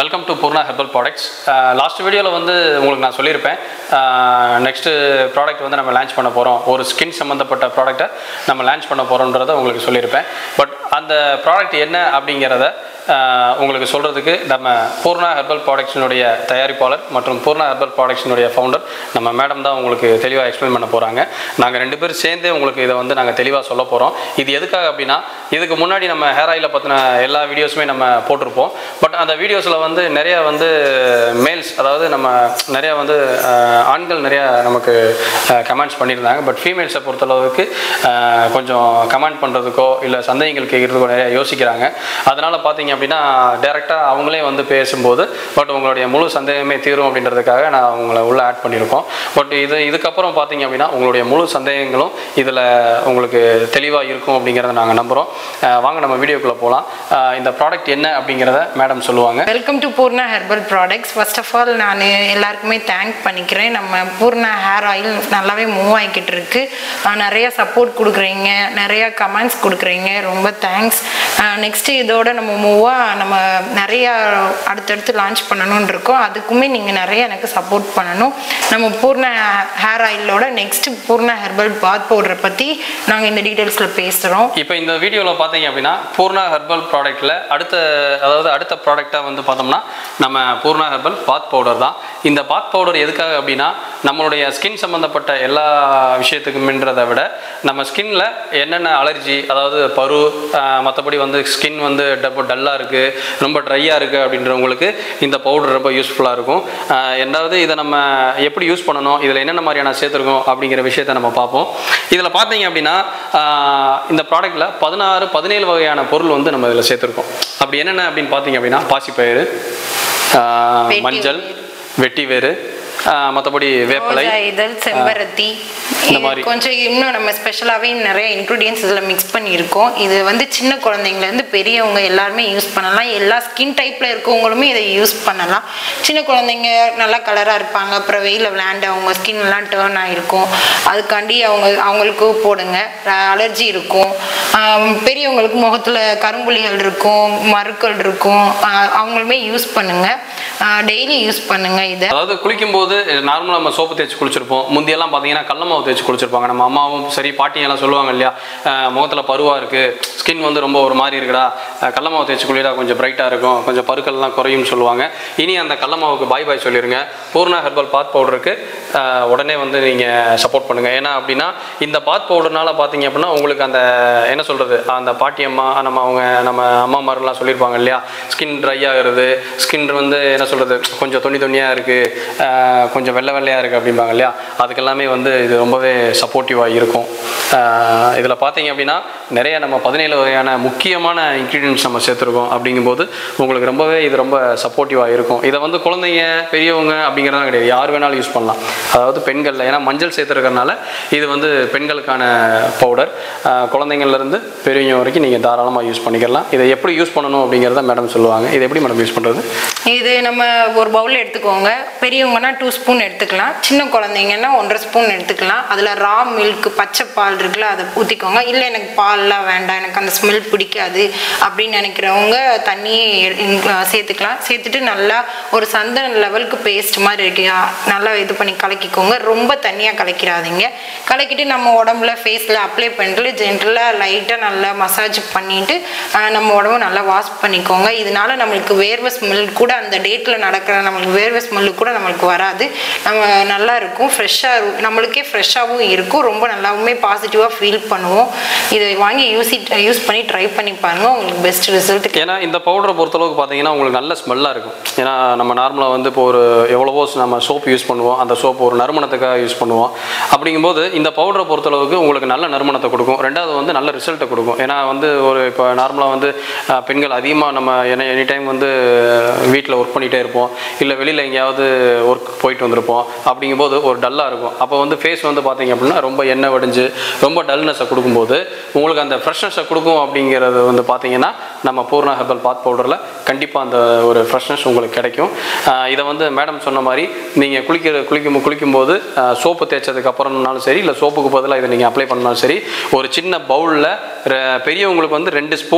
Welcome to Poorna herbal products last வீடியோவில் வந்து உங்களுக்கு நான் சொல்லியிருப்பேன் நெக்ஸ்ட்டு ப்ராடக்ட் வந்து நம்ம லான்ச் பண்ண போகிறோம் ஒரு ஸ்கின் சம்மந்தப்பட்ட ப்ராடக்ட்டை நம்ம லான்ச் பண்ண போகிறோன்றதை உங்களுக்கு சொல்லியிருப்பேன் பட் அந்த ப்ராடக்ட் என்ன அப்படிங்கிறத ஆஹ், உங்களுக்கு சொல்கிறதுக்கு நம்ம பூர்ணா ஹெர்பல் ப்ராடக்ட்ஸினுடைய தயாரிப்பாளர் மற்றும் பூர்ணா ஹெர்பல் ப்ராடக்ட்ஸினுடைய ஃபவுண்டர் நம்ம மேடம் தான் உங்களுக்கு தெளிவாக எக்ஸ்பிளைன் பண்ண போகிறாங்க நாங்கள் ரெண்டு பேரும் சேர்ந்தே உங்களுக்கு இதை வந்து நாங்கள் தெளிவாக சொல்ல போகிறோம் இது எதுக்காக அப்படின்னா இதுக்கு முன்னாடி நம்ம ஹேர் ஆயிலை பற்றின எல்லா வீடியோஸுமே நம்ம போட்டிருப்போம் பட் அந்த வீடியோஸில் வந்து நிறைய வந்து மேல்ஸ் அதாவது நம்ம நிறைய வந்து ஆஹ், ஆண்கள் நிறைய நமக்கு கமெண்ட்ஸ் பண்ணியிருந்தாங்க பட் ஃபீமேல்ஸை பொறுத்தளவுக்கு ஆஹ், கொஞ்சம் கமெண்ட் பண்ணுறதுக்கோ இல்லை சந்தேகங்கள் கேட்குறதுக்கோ நிறைய யோசிக்கிறாங்க அதனால் பார்த்தீங்க அப்படின்னா டேரெக்டாக அவங்களே வந்து பேசும்போது பட் உங்களுடைய முழு சந்தேகமே தீரும் அப்படின்றதுக்காக நான் உங்களை உள்ள ஆட் பண்ணியிருக்கோம் பட் இது இதுக்கப்புறம் பார்த்தீங்க அப்படின்னா உங்களுடைய முழு சந்தேகங்களும் இதில் உங்களுக்கு தெளிவாக இருக்கும் அப்படிங்கிறத நாங்கள் நம்புகிறோம் வாங்க நம்ம வீடியோக்குள்ளே போகலாம் இந்த ப்ராடக்ட் என்ன அப்படிங்கிறத மேடம் சொல்லுவாங்க welcome to Poorna herbal products first of all நான் எல்லாருக்குமே தேங்க் பண்ணிக்கிறேன் நம்ம பூர்ணா ஹேர் ஆயில் நல்லாவே மூவ் ஆகிக்கிட்டு இருக்கு அஹ் நிறைய சப்போர்ட் கொடுக்குறீங்க நிறைய கமெண்ட்ஸ் கொடுக்குறீங்க ரொம்ப தேங்க்ஸ் நெக்ஸ்ட்டு இதோட நம்ம மூவாக நம்ம நிறைய அடுத்தடுத்து லான்ச் பண்ணணும்னு இருக்கோம் அதுக்குமே நீங்கள் நிறைய எனக்கு சப்போர்ட் பண்ணணும் நம்ம பூர்ணா ஹேர் ஆயிலோட நெக்ஸ்ட் பூர்ணா ஹெர்பல் பாத் பவுடரை பற்றி நாங்கள் இந்த டீட்டெயில்ஸில் பேசுகிறோம் இப்போ இந்த வீடியோவில் பார்த்தீங்க அப்படின்னா பூர்ணா ஹெர்பல் ப்ராடக்ட்டில் அடுத்த அதாவது அடுத்த ப்ராடக்டாக வந்து பார்த்தோம்னா நம்ம பூர்ணா ஹெர்பல் பாத் பவுடர் தான் இந்த பாத் பவுடர் எதுக்காக அப்படின்னா நம்மளுடைய ஸ்கின் சம்மந்தப்பட்ட எல்லா விஷயத்துக்குமின்றதை விட நம்ம ஸ்கின்ல என்னென்ன அலர்ஜி அதாவது பரு மற்றபடி வந்து ஸ்கின் வந்து டப்போ டல்லாக இருக்குது ரொம்ப ட்ரையாக இருக்குது அப்படின்றவங்களுக்கு இந்த பவுடர் ரொம்ப யூஸ்ஃபுல்லாக இருக்கும் ஆஹ் ரெண்டாவது இதை நம்ம எப்படி யூஸ் பண்ணணும் இதில் என்னென்ன மாதிரியான சேர்த்துருக்கோம் அப்படிங்கிற விஷயத்தை நம்ம பார்ப்போம் இதில் பார்த்தீங்க அப்படின்னா ஆஹ் இந்த ப்ராடக்ட்டில் பதினாறு பதினேழு வகையான பொருள் வந்து நம்ம இதில் சேர்த்துருக்கோம் அப்படி என்னென்ன அப்படின்னு பார்த்தீங்க அப்படின்னா பாசிப்பயிறு ஆஹ் வெட்டி மஞ்சள் வெட்டி வேறு மற்றபடி வேப்பிலை ரோஜா இதழ் செம்பருத்தி இந்த இது மாதிரி. கொஞ்சம் இன்னும் நம்ம ஸ்பெஷலாகவே நிறைய இன்க்ரீடியன்ஸ் இதில் மிக்ஸ் பண்ணியிருக்கோம் இது வந்து சின்ன குழந்தைங்கலேருந்து பெரியவங்க எல்லாருமே யூஸ் பண்ணலாம் எல்லா ஸ்கின் டைப்பில் இருக்கவங்களுமே இதை யூஸ் பண்ணலாம் சின்ன குழந்தைங்க நல்லா கலராக இருப்பாங்க அப்புறம் வெயிலில் விளையாண்டு அவங்க ஸ்கின் எல்லாம் டேர்ன் ஆகிருக்கும் அதுக்காண்டி அவங்க அவங்களுக்கு போடுங்க அலர்ஜி இருக்கும் ஆம், பெரியவங்களுக்கு முகத்தில் கரும்புள்ளிகள் இருக்கும் மறுக்கள் இருக்கும் ஆஹ் அவங்களுமே யூஸ் பண்ணுங்க டெய்லி யூஸ் பண்ணுங்க இதை அதாவது குளிக்கும்போது நார்மலாக நம்ம சோப்பு தேய்ச்சி குளிச்சிருப்போம் முந்தியெல்லாம் பார்த்தீங்கன்னா கடல மாவு தேய்ச்சி குளிச்சிருப்பாங்க நம்ம அம்மாவும் சரி பாட்டியும் எல்லாம் சொல்லுவாங்க இல்லையா முகத்தில் பருவாக இருக்குது ஸ்கின் வந்து ரொம்ப ஒரு மாதிரி இருக்குடா அஹ் கடல மாவு தேய்ச்சி குளிடா கொஞ்சம் பிரைட்டாக இருக்கும் கொஞ்சம் பருக்கள்லாம் குறையும்னு சொல்லுவாங்க இனி அந்த கடல மாவுக்கு பாய் பாய் சொல்லிடுங்க பூர்ணா ஹெர்பல் பாத் பவுடருக்கு அஹ், உடனே வந்து நீங்கள் சப்போர்ட் பண்ணுங்கள் ஏன்னா அப்படின்னா இந்த பாத் பவுடர்னால பார்த்தீங்க அப்படின்னா உங்களுக்கு அந்த என்ன சொல்கிறது அந்த பாட்டி அம்மா நம்ம அவங்க நம்ம அம்மாமாரெலாம் சொல்லியிருப்பாங்க இல்லையா ஸ்கின் ட்ரை ஆகிறது ஸ்கின் வந்து என்ன சொல்கிறது கொஞ்சம் தொண்ணி தொண்ணியாக இருக்குது கொஞ்சம் வெள்ளை வெள்ளையாக இருக்குது அப்படிம்பாங்க இல்லையா அதுக்கெல்லாமே வந்து இது ரொம்பவே சப்போர்ட்டிவாக இருக்கும் இதில் பார்த்தீங்க அப்படின்னா நிறைய நம்ம பதினேழு வகையான முக்கியமான இன்க்ரீடியன்ஸ் நம்ம சேர்த்துருக்கோம் அப்படிங்கும்போது உங்களுக்கு ரொம்பவே இது ரொம்ப சப்போர்ட்டிவாக இருக்கும் இதை வந்து குழந்தைங்க பெரியவங்க அப்படிங்கிறதா கிடையாது யார் வேணாலும் யூஸ் பண்ணலாம் அதாவது பெண்களில் ஏன்னா மஞ்சள் சேர்த்துருக்கறனால இது வந்து பெண்களுக்கான பவுடர் குழந்தைங்கள்லேருந்து பெரியவங்க வரைக்கும் நீங்கள் தாராளமாக யூஸ் பண்ணிக்கலாம் இதை எப்படி யூஸ் பண்ணணும் அப்படிங்கிறத மேடம் சொல்லுவாங்க இதை எப்படி மேடம் யூஸ் பண்ணுறது இது நம்ம ஒரு பவுல் எடுத்துக்கோங்க பெரியவங்கன்னா டூ ஸ்பூன் எடுத்துக்கலாம் சின்ன குழந்தைங்கன்னா ஒன்றரை ஸ்பூன் எடுத்துக்கலாம் அதில் ரா மில்க் பச்சை பால் இருக்குல்ல அதை ஊற்றிக்கோங்க இல்லை எனக்கு பால்லாம் வேண்டாம் எனக்கு அந்த ஸ்மெல் பிடிக்காது அப்படின்னு நினைக்கிறவங்க தண்ணியே எ- இன்- சேர்த்துக்கலாம் சேர்த்துட்டு நல்லா ஒரு சந்தன லெவலுக்கு பேஸ்ட் மாதிரி இருக்கு ஆ, நல்லா இது பண்ணி கலக்கிக்கோங்க ரொம்ப தண்ணியாக கலக்கிடாதீங்க கலக்கிட்டு நம்ம உடம்புல ஃபேஸில் அப்ளை பண்ணிட்டு ஜென்ரலாக லைட்டாக நல்லா மசாஜ் பண்ணிட்டு ஆ, நம்ம உடம்பு நல்லா வாஷ் பண்ணிக்கோங்க இதனால நம்மளுக்கு வேர்வை ஸ்மெல் கூட அந்த டேட்டில் நடக்கிற நம்மளுக்கு வேர்வை ஸ்மெல்லு கூட நம்மளுக்கு வராது நம்ம நல்லா இருக்கும் ஃப்ரெஷ்ஷாக நம்மளுக்கே ஃப்ரெஷ்ஷாகவும் இருக்கும் ரொம்ப நல்லாவுமே பாசிட்டிவாக ஃபீல் பண்ணுவோம் இதை வாங்கி யூஸ் யூஸ் பண்ணி ட்ரை பண்ணி பாருங்க உங்களுக்கு பெஸ்ட் ரிசல்ட் ஏன்னா இந்த பவுடரை பொறுத்தளவுக்கு பார்த்தீங்கன்னா உங்களுக்கு நல்ல ஸ்மெல்லாக இருக்கும் ஏன்னா நம்ம நார்மலாக வந்து இப்போ ஒரு எவ்வளவோ நம்ம சோப் யூஸ் பண்ணுவோம் அந்த சோப் ஒரு நறுமணத்துக்காக யூஸ் பண்ணுவோம் அப்படிங்கும்போது இந்த பவுடரை பொறுத்தளவுக்கு உங்களுக்கு நல்ல நறுமணத்தை கொடுக்கும் ரெண்டாவது வந்து நல்ல ரிசல்ட்டை கொடுக்கும் ஏன்னா வந்து ஒரு இப்போ நார்மலாக வந்து அஹ், பெண்கள் அதிகமாக நம்ம என்ன எனி டைம் வந்து வீட்டில் ஒர்க் பண்ணிகிட்டே இருப்போம் இல்லை வெளியில் எங்கேயாவது ஒர்க் போயிட்டு வந்திருப்போம் அப்படிங்கும்போது ஒரு டல்லாக இருக்கும் அப்போ வந்து ஃபேஸ் வந்து பார்த்தீங்க அப்படின்னா ரொம்ப எண்ணெய் வடிஞ்சு ரொம்ப டல்னஸை கொடுக்கும்போது உங்களுக்கு அந்த ஃப்ரெஷ்னஸை கொடுக்கும் அப்படிங்கிறது வந்து பார்த்தீங்கன்னா நம்ம பூர்ணா ஹெர்பல் பாத் பவுடரில் கண்டிப்பாக அந்த ஒரு ஃப்ரெஷ்னஸ் உங்களுக்கு கிடைக்கும் ஆஹ் இதை வந்து மேடம் சொன்ன மாதிரி நீங்கள் குளிக்கிற குளிக்கும் குளிக்கும்போது சோப்பு தேய்ச்சதுக்கு அப்புறம்னாலும் சரி இல்லை சோப்புக்கு பதிலாக இதை நீங்கள் அப்ளை பண்ணாலும் சரி ஒரு சின்ன பவுலில் பெரியவங்களுக்கு வந்து ரெண்டு ஸ்பூன்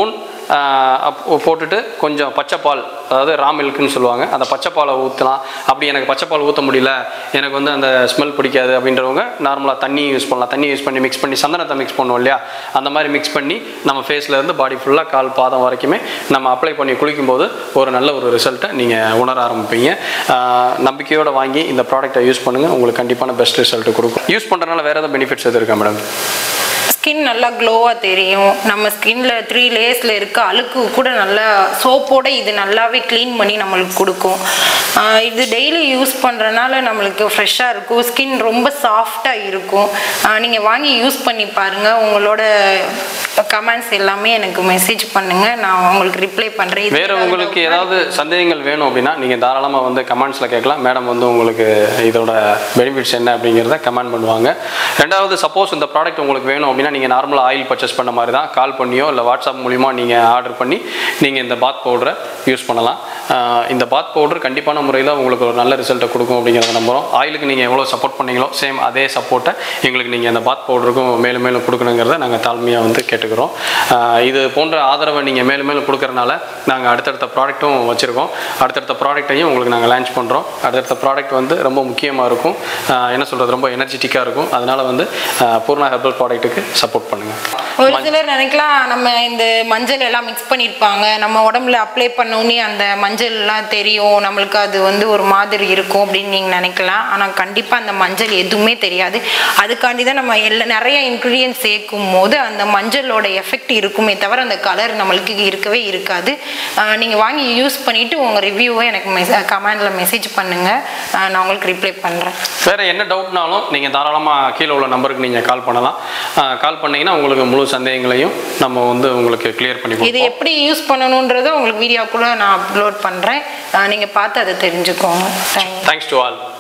ஆஹ் அப்போ போட்டுட்டு கொஞ்சம் பச்சை பால் அதாவது ரா மில்க்குன்னு சொல்லுவாங்க அந்த பச்சை பாலை ஊற்றலாம் அப்படி எனக்கு பச்சை பால் ஊற்ற முடியல எனக்கு வந்து அந்த ஸ்மெல் பிடிக்காது அப்படின்றவங்க நார்மலாக தண்ணி யூஸ் பண்ணலாம் தண்ணி யூஸ் பண்ணி மிக்ஸ் பண்ணி சந்தனத்தை மிக்ஸ் பண்ணுவோம் இல்லையா அந்த மாதிரி மிக்ஸ் பண்ணி நம்ம ஃபேஸில் இருந்து பாடி ஃபுல்லாக கால் பாதம் வரைக்குமே நம்ம அப்ளை பண்ணி குளிக்கும்போது ஒரு நல்ல ஒரு ரிசல்ட்டை நீங்கள் உணர ஆரம்பிப்பீங்க ஆஹ் நம்பிக்கையோட வாங்கி இந்த ப்ராடக்ட்டை யூஸ் பண்ணுங்கள் உங்களுக்கு கண்டிப்பான பெஸ்ட் ரிசல்ட் கொடுக்கும் யூஸ் பண்ணுறதுனால வேறு ஏதாவது பெனிஃபிட்ஸ் எது இருக்கா மேடம் ஸ்கின் நல்லா க்ளோவாக தெரியும் நம்ம ஸ்கின்ல த்ரீ லேயர்ஸில் இருக்க அழுக்கு கூட நல்லா சோப்போட இது நல்லாவே க்ளீன் பண்ணி நம்மளுக்கு கொடுக்கும் ஆஹ் இது டெய்லி யூஸ் பண்ணுறனால நம்மளுக்கு ஃப்ரெஷ்ஷாக இருக்கும் ஸ்கின் ரொம்ப சாஃப்டாக இருக்கும் நீங்கள் வாங்கி யூஸ் பண்ணி பாருங்கள் உங்களோட கமெண்ட்ஸ் எல்லாமே எனக்கு மெசேஜ் பண்ணுங்கள் நான் உங்களுக்கு ரிப்ளை பண்ணுறேன் வேற உங்களுக்கு ஏதாவது சந்தேகங்கள் வேணும் அப்படின்னா நீங்கள் தாராளமாக வந்து கமெண்ட்ஸில் கேட்கலாம் மேடம் வந்து உங்களுக்கு இதோட பெனிஃபிட்ஸ் என்ன அப்படிங்கிறத கமெண்ட் பண்ணுவாங்க ரெண்டாவது சப்போஸ் இந்த ப்ராடக்ட் உங்களுக்கு வேணும் அப்படின்னா நீங்கள் நார்மலாக ஆயில் பர்ச்சேஸ் பண்ண மாதிரி தான் கால் பண்ணியோ இல்லை வாட்ஸ்அப் மூலிமா நீங்கள் ஆர்டர் பண்ணி நீங்கள் இந்த பாத் பவுடரை யூஸ் பண்ணலாம் ஆஹ் இந்த பாத் பவுடர் கண்டிப்பான முறையில் உங்களுக்கு ஒரு நல்ல ரிசல்ட்டை கொடுக்கும் அப்படிங்கிறத நம்புகிறோம் ஆயிலுக்கு நீங்கள் எவ்வளோ சப்போர்ட் பண்ணீங்களோ சேம் அதே சப்போர்ட்டை எங்களுக்கு நீங்கள் அந்த பாத் பவுடருக்கும் மேலும் மேலும் கொடுக்கணுங்கிறத நாங்கள் தாழ்மையாக வந்து கேட்டுக்கிறோம் ஆஹ் இது போன்ற ஆதரவை நீங்கள் மேலும் மேலும் கொடுக்கறனால நாங்கள் அடுத்தடுத்த ப்ராடக்ட்டும் வச்சுருக்கோம் அடுத்தடுத்த ப்ராடக்ட்டையும் உங்களுக்கு நாங்கள் லான்ச் பண்ணுறோம் அடுத்தடுத்த ப்ராடக்ட் வந்து ரொம்ப முக்கியமாக இருக்கும் ஆஹ் என்ன சொல்கிறது ரொம்ப எனர்ஜெட்டிக்காக இருக்கும் அதனால் வந்து ஆஹ் பூர்ணா ஹெர்பல் ப்ராடக்ட்டுக்கு சப்போர்ட் பண்ணுங்கள் ஒரு சிலர் நினைக்கலாம் நம்ம இந்த மஞ்சள் எல்லாம் மிக்ஸ் பண்ணியிருப்பாங்க நம்ம உடம்புல அப்ளை பண்ணோன்னே அந்த மஞ்சள் எல்லாம் தெரியும் நம்மளுக்கு அது வந்து ஒரு மாதிரி இருக்கும் அப்படின்னு நீங்கள் நினைக்கலாம் ஆனால் கண்டிப்பாக அந்த மஞ்சள் எதுவுமே தெரியாது அதுக்காண்டி தான் நம்ம எல்லா நிறைய இன்க்ரீடியன்ஸ் சேர்க்கும் போது அந்த மஞ்சளோட எஃபெக்ட் இருக்குமே தவிர அந்த கலர் நம்மளுக்கு இருக்கவே இருக்காது நீங்கள் வாங்கி யூஸ் பண்ணிவிட்டு உங்கள் ரிவ்யூவை எனக்கு மெசே கமெண்டில் மெசேஜ் பண்ணுங்கள் நான் உங்களுக்கு ரிப்ளை பண்ணுறேன் வேறு என்ன டவுட்னாலும் நீங்கள் தாராளமாக கீழே உள்ள நம்பருக்கு நீங்கள் கால் பண்ணலாம் கால் பண்ணீங்கன்னா உங்களுக்கு முழு சந்தேகங்களையும் நம்ம வந்து உங்களுக்கு கிளியர் பண்ணி இது கொடுப்போம் எப்படி யூஸ் பண்ணணுன்றதை உங்களுக்கு வீடியோ கூட நான் அப்லோட் பண்ணுறேன் நீங்கள் பார்த்து அதை தெரிஞ்சுக்கோங்க தேங்க்யூ தேங்க்ஸ் டு ஆல்